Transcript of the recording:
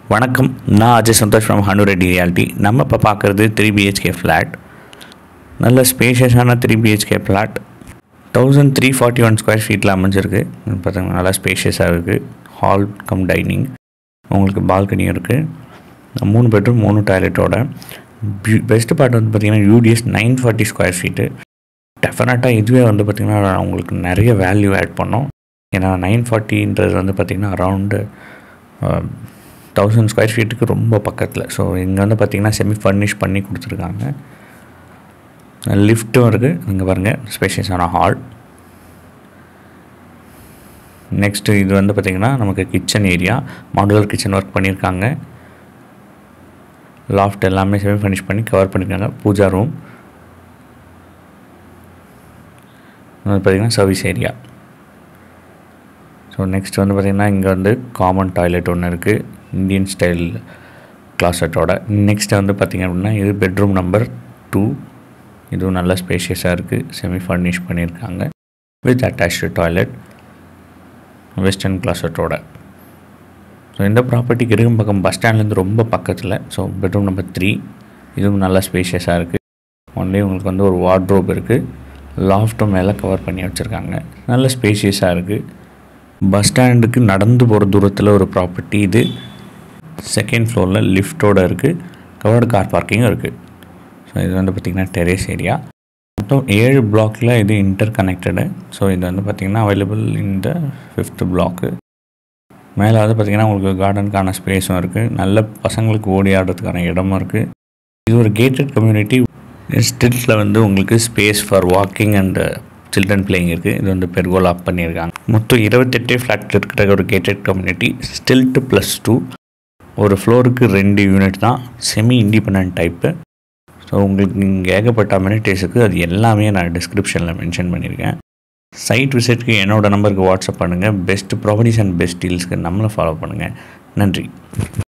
வணக்கம் நான் Ajay Santhosh from Hanureddy reality நம்ம இப்போ பார்க்குறது த்ரீ பிஹெச்கே ஃப்ளாட் நல்ல ஸ்பேஷியஸான three BHK flat thousand three forty one square ஃபீட்டில் அமைஞ்சிருக்கு பார்த்தீங்கன்னா நல்லா ஸ்பேஷியஸாக இருக்குது ஹால் கம் டைனிங் உங்களுக்கு பால்கனியும் இருக்குது மூணு பெட்ரூம் மூணு டாய்லெட்டோட பெஸ்ட் பார்ட் வந்து பார்த்திங்கன்னா UDS nine forty square feet டெஃபினட்டாக இதுவே வந்து பார்த்திங்கன்னா உங்களுக்கு நிறைய வேல்யூ ஆட் பண்ணோம் ஏன்னா நைன் ஃபார்ட்டின்றது வந்து பார்த்திங்கன்னா அரவுண்டு தௌசண்ட் ஸ்கொயர் ஃபீட்டுக்கு ரொம்ப பக்கத்தில் ஸோ இங்கே வந்து பார்த்திங்கன்னா செமி ஃபர்னிஷ் பண்ணி கொடுத்துருக்காங்க லிஃப்ட்டும் இருக்குது இங்கே பாருங்கள் ஸ்பேஷியஸான ஹால் நெக்ஸ்ட்டு இது வந்து பார்த்திங்கன்னா நமக்கு kitchen area modular kitchen work பண்ணியிருக்காங்க லாஃப்ட் எல்லாமே செமி ஃபர்னிஷ் பண்ணி கவர் பண்ணியிருக்காங்க பூஜா ரூம் வந்து பார்த்திங்கன்னா சர்வீஸ் ஏரியா ஸோ நெக்ஸ்ட் வந்து பார்த்திங்கன்னா இங்கே வந்து காமன் டாய்லெட் ஒன்று இருக்குது இந்தியன் ஸ்டைல் கிளாசட்டோட நெக்ஸ்ட் வந்து பார்த்திங்க அப்படின்னா இது பெட்ரூம் நம்பர் டூ இதுவும் நல்லா ஸ்பேஷியஸாக இருக்குது செமி ஃபர்னிஷ் பண்ணியிருக்காங்க வித் அட்டாச்சு டாய்லெட் வெஸ்டர்ன் கிளாசட்டோட ஸோ இந்த ப்ராப்பர்ட்டி கிருகம்பக்கம் பஸ் ஸ்டாண்ட்லேருந்து ரொம்ப பக்கத்தில் ஸோ பெட்ரூம் நம்பர் த்ரீ இதுவும் நல்லா ஸ்பேஷியஸாக இருக்குது ஒன்லி உங்களுக்கு வந்து ஒரு வார்ட்ரோப் இருக்குது லாஃப்ட்டும் மேலே கவர் பண்ணி வச்சுருக்காங்க நல்ல ஸ்பேஷியஸாக இருக்குது பஸ் ஸ்டாண்டுக்கு நடந்து போகிற தூரத்தில் ஒரு ப்ராப்பர்ட்டி இது செகண்ட் ஃப்ளோரில் லிஃப்ட்டோடு இருக்குது கவர்டு கார் பார்க்கிங்கும் இருக்குது ஸோ இது வந்து பார்த்திங்கன்னா டெரேஸ் ஏரியா மொத்தம் ஏழு பிளாக்கில் இது இன்டர் கனெக்டடு ஸோ இது வந்து பார்த்திங்கன்னா அவைலபிள் இந்த ஃபிஃப்த்து பிளாக்கு மேலே வந்து பார்த்திங்கன்னா உங்களுக்கு கார்டனுக்கான ஸ்பேஸும் இருக்குது நல்ல பசங்களுக்கு ஓடி ஆடுறதுக்கான இடமும் இருக்குது இது ஒரு கேட்டட் கம்யூனிட்டி ஸ்டில்ஸில் வந்து உங்களுக்கு space for walking and children playing இருக்குது இது வந்து பெர்கோல் ஆப் பண்ணியிருக்காங்க மொத்தம் இருபத்தெட்டு ஃப்ளாட் இருக்கிற ஒரு gated community stilt plus two ஒரு ஃப்ளோருக்கு ரெண்டு யூனிட் தான் செமி இண்டிபெண்ட் டைப்பு ஸோ உங்களுக்கு இங்கே ஏகப்பட்ட அம்யூனிட்டிஸுக்கு அது எல்லாமே நான் டிஸ்கிரிப்ஷனில் மென்ஷன் பண்ணியிருக்கேன் சைட் விசிட்க்கு என்னோடய நம்பருக்கு வாட்ஸ்அப் பண்ணுங்கள் பெஸ்ட் ப்ராப்பர்ட்டிஸ் அண்ட் பெஸ்ட் டீல்ஸ்க்கு நம்மளை ஃபாலோ பண்ணுங்கள் நன்றி